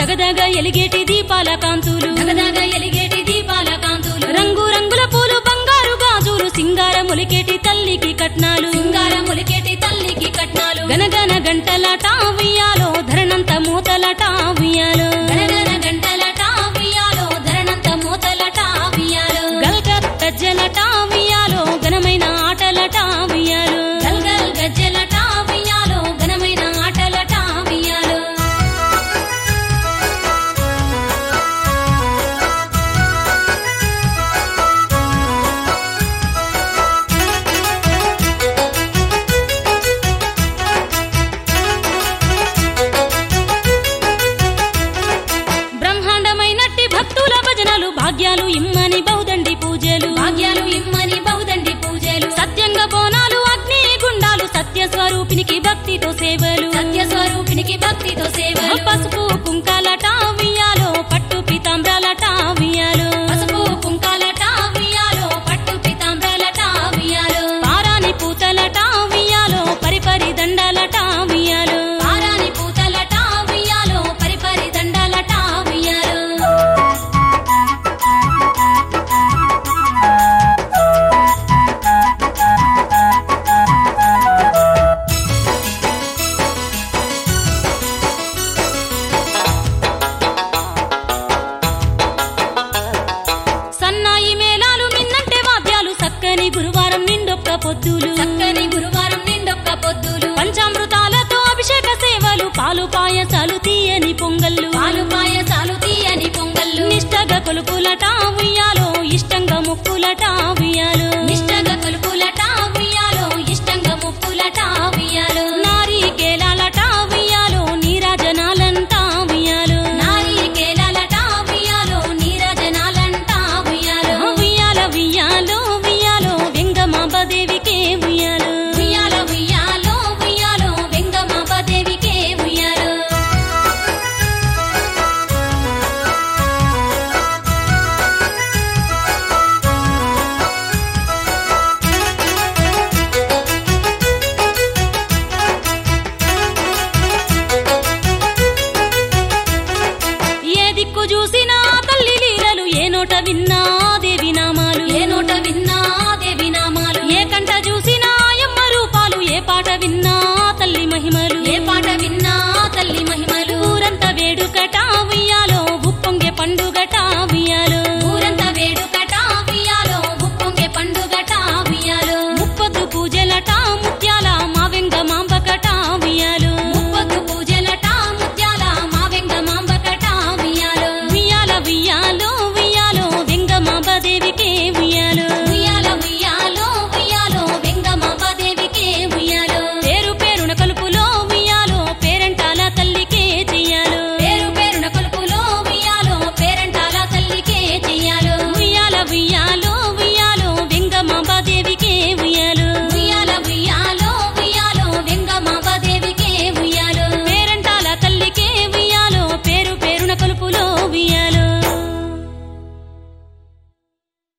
దగదగ ఎలిగేటి దీపాల కాంతులు దగదగ ఎలిగేటి దీపాల కాంతులు రంగు రంగుల పూలు బంగారు గాజులు సింగార ములికేటి తల్లికి కట్నాలు సింగార ములికేటి తల్లికి కట్నాలు గనగన గంటలట ఉయ్యాలో ధరణంత మూతలట ఉయ్యాలో గణగణ గంటలట ఉయ్యాలో ధరణంత మూతలట ఉయ్యాలో గల్గత్ గజ్జలట ఉయ్యాలో ఘనమైన ఆటలట ఉయ్యాలో గల్గల్ గజ్జలట ఉయ్యాలో ఘనమైన ఆటలట ఉయ్యాలో బ్రహ్మాండమైనట్టి భక్తుల భజనలు భాగ్యాలు ఇమ్మని బౌదండి పూజలు భాగ్యాలు ఇమ్మని బౌదండి పూజలు సత్యంగా బోనాలు అగ్ని గుండాలు సత్య స్వరూపినికి భక్తితో సేవలు సత్య స్వరూపినికి భక్తితో సేవలు పసుపు కుంకాలట ఉయ్యాలో పట్టు పితాంబ్రాలట ఉయ్యాలో పసుపు కుంకాలట ఉయ్యాలో పట్టు పితాంబ్రాలట ఉయ్యాలో పారాని పూతలట ఉయ్యాలో పరిపరి దండాలట ఉయ్యాలో పారాని పూతలట ఉయ్యాలో పరిపరి దండాలట ఉయ్యాలో సన్నాయి మేళాలు మిన్నంటే వాద్యాలు సక్కని గురువారం నిండొక్క పొద్దులు చక్కని గురువారం నిండొక్క పొద్దులు పంచామృతాలతో అభిషేక సేవలు పాలు పాయసాలు తీయని పొంగళ్ళు పాలు పాయసాలు తీయని పొంగళ్ళు నిష్టగా కొలుపులట ఉయ్యాలో